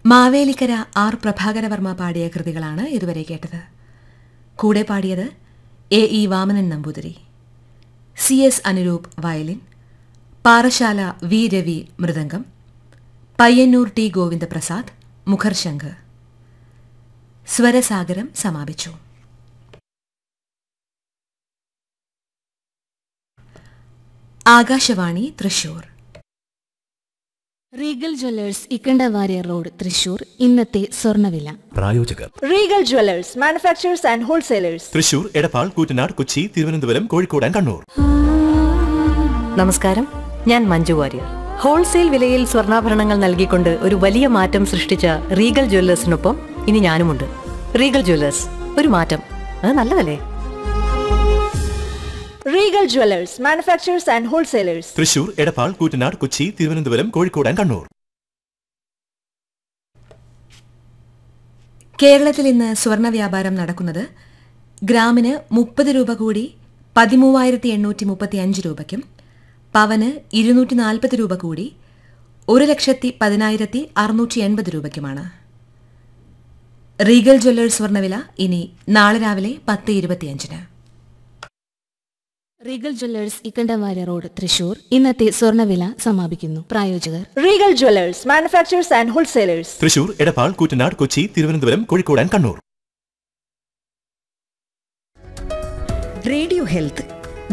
Mavelikkara R പ്രഭാകരവർമ്മ പാടിയ കൃതികളാണ് ഇതുവരെ കേട്ടത് കൂടെ പാടിയത് A E Vamanan Namboothiri C S Anuroop violin Parassala V Ravi mridangam Payyanur T Govindaprasad മുഖർശംഖ് സ്വരസാഗരം സമാപിച്ചു Akashvani Thrissur Regal jewellers Ikkandavariar road Thrissur ഇന്നത്തെ സ്വർണ്ണവില പ്രായോജകർ Regal Jewelers, manufacturers and wholesalers. Thrissur Edappal Koottanad Kochi Thiruvananthapuram Kozhikode and Kannur നമസ്കാരം ഞാൻ മഞ്ജു വാര്യർ ഹോൾസെയിൽ വിലയിൽ സ്വർണ്ണാഭരണങ്ങൾ നൽകിക്കൊണ്ട് ഒരു വലിയ മാറ്റം സൃഷ്ടിച്ച റീഗൽ ജ്വല്ലേഴ്സിനൊപ്പം ഇനി ഞാനുമുണ്ട് റീഗൽ ജ്വല്ലേഴ്സ് ഒരു മാറ്റം അത് നല്ലതല്ലേ Regal Jewelers, manufacturers and wholesalers. Thrissur Edappal Koottanad Kochi Thiruvananthapuram Kozhikode and Kannur കേരളത്തിൽ ഇന്ന് സ്വർണ്ണ വ്യാപാരം നടക്കുന്നത് ഗ്രാമിന് മുപ്പത് രൂപ കൂടി പതിമൂവായിരത്തി എണ്ണൂറ്റി മുപ്പത്തി അഞ്ച് രൂപയ്ക്കും പവന് ഇരുന്നൂറ്റി നാൽപ്പത് രൂപ കൂടി ഒരു ലക്ഷത്തി പതിനായിരത്തി അറുന്നൂറ്റി എൺപത് രൂപയ്ക്കുമാണ് റീഗൽ ജ്വല്ലേഴ്സ് സ്വർണ്ണവില ഇനി നാളെ രാവിലെ പത്ത് ഇരുപത്തിയഞ്ചിന് Regal jewellers Ikkandavariar road Thrissur ഇന്നത്തെ സ്വർണ്ണവില സമാപിക്കുന്നു പ്രായോജകർ Regal Jewelers, manufacturers and wholesalers. Thrissur Edappal Koottanad Kochi Thiruvananthapuram Kozhikode and Kannur radio health